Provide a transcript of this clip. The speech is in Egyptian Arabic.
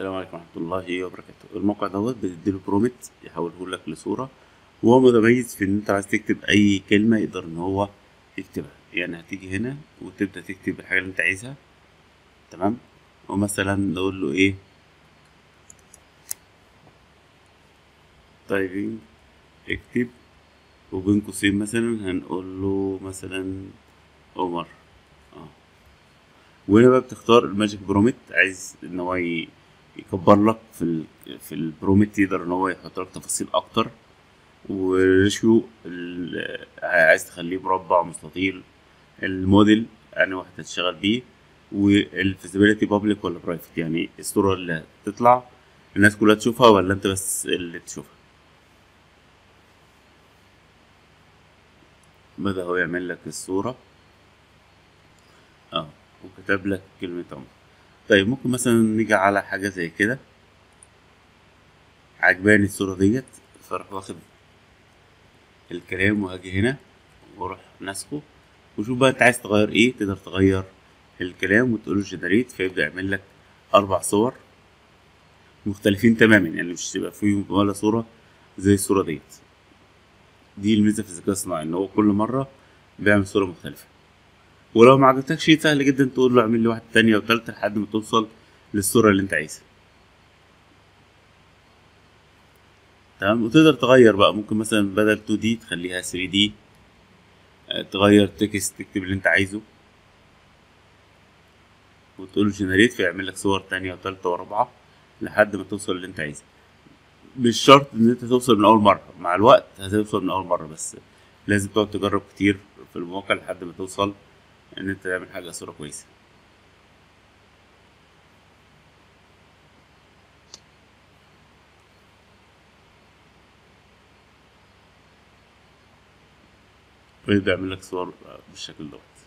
السلام عليكم ورحمة الله وبركاته الموقع دوت بتديله برومت يحوله لك لصورة وهو متميز في ان انت عايز تكتب اي كلمة يقدر ان هو يكتبها يعني هتيجي هنا وتبدأ تكتب الحاجة اللي انت عايزها تمام ومثلا نقول له ايه تايبنج اكتب وبين قوسين مثلا هنقول له مثلا عمر اه وهنا بقى بتختار الماجيك برومت عايز ان هو ي- يكبر لك في ال في البرومت يقدر ان هو يحط لك تفاصيل اكتر والريشيو ال- عايز تخليه مربع مستطيل الموديل يعني واحد هتشتغل بيه والفيزيبيليتي بابليك ولا برايفت يعني الصورة اللي هتطلع الناس كلها تشوفها ولا انت بس اللي تشوفها بدأ هو يعمل لك الصورة اه وكتب لك كلمة عمر طيب ممكن مثلا نيجي على حاجة زي كده عجباني الصورة ديت فاروح واخد الكلام وهاجي هنا واروح ناسخه وشوف بقى انت عايز تغير ايه تقدر تغير الكلام وتقول له جنريت فيبدأ يعمل لك أربع صور مختلفين تماما يعني مش تبقى فيهم ولا صورة زي الصورة ديت دي الميزة في الذكاء الصناعي ان هو كل مرة بيعمل صورة مختلفة ولو ما عجبتكش سهل جدا تقول له اعمل لي واحدة تانية وتالتة لحد ما توصل للصورة اللي انت عايزها تمام وتقدر تغير بقى ممكن مثلا بدل 2 دي تخليها 3 دي تغير تكست تكتب اللي انت عايزه وتقول له جنريت فيعمل لك صور تانية وتالتة ورابعة لحد ما توصل اللي انت عايزه مش شرط ان انت توصل من اول مرة مع الوقت هتوصل من اول مرة بس لازم تقعد تجرب كتير في المواقع لحد ما توصل ان انت تعمل حاجة صورة كويسة ويبدأ يعمل لك صور بالشكل دوت